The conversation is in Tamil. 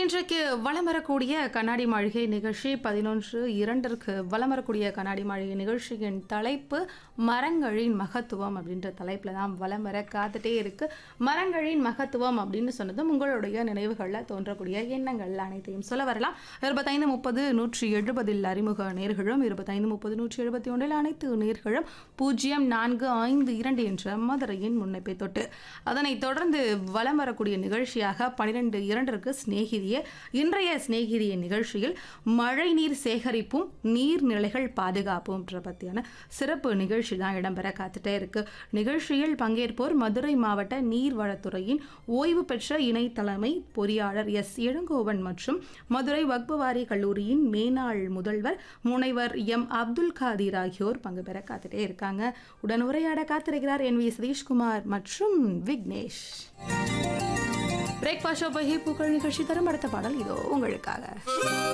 இன்றைக்கு வலம் வரக்கூடிய கண்ணாடி மாளிகை நிகழ்ச்சி பதினொன்று இரண்டிற்கு வலம் வரக்கூடிய கண்ணாடி மாளிகை நிகழ்ச்சியின் தலைப்பு மரங்களின் மகத்துவம் அப்படின்ற தலைப்பில் தான் வலம் வர காத்துட்டே இருக்கு மரங்களின் மகத்துவம் அப்படின்னு சொன்னதும் உங்களுடைய நினைவுகளில் தோன்றக்கூடிய எண்ணங்கள் அனைத்தையும் சொல்ல வரலாம் இருபத்தைந்து முப்பது நூற்றி எழுபதில் அறிமுக நேர்களும் இருபத்தைந்து முப்பது நூற்றி எழுபத்தி ஒன்றில் அனைத்து நேர்களும் பூஜ்ஜியம் நான்கு ஐந்து இரண்டு என்ற மதுரையின் முன்னைப்பை தொட்டு அதனைத் தொடர்ந்து வலம் வரக்கூடிய நிகழ்ச்சியாக பனிரெண்டு இரண்டிற்கு சிநேகிதிய இன்றைய சிநேகிதிய நிகழ்ச்சியில் மழைநீர் சேகரிப்பும் நீர்நிலைகள் பாதுகாப்பும் பற்றியான சிறப்பு நிகழ்ச்சி தான் இடம்பெற காத்துட்டே இருக்கு நிகழ்ச்சியில் பங்கேற்போர் மதுரை மாவட்ட நீர்வளத்துறையின் ஓய்வு பெற்ற இணை தலைமை பொறியாளர் எஸ் இளங்கோவன் மற்றும் மதுரை வக்பவாரி கல்லூரியின் மேனாள் முதல்வர் முனைவர் எம் அப்துல் காதிர் ஆகியோர் பங்கு பெற காத்துட்டே இருக்காங்க உடன் உரையாட காத்திருக்கிறார் என் வி சதீஷ்குமார் மற்றும் விக்னேஷ் பிரேக்ஃபாஸ்ட் ஷோ பகி பூக்கள் நிகழ்ச்சி தரும் அடுத்த பாடல் இதோ உங்களுக்காக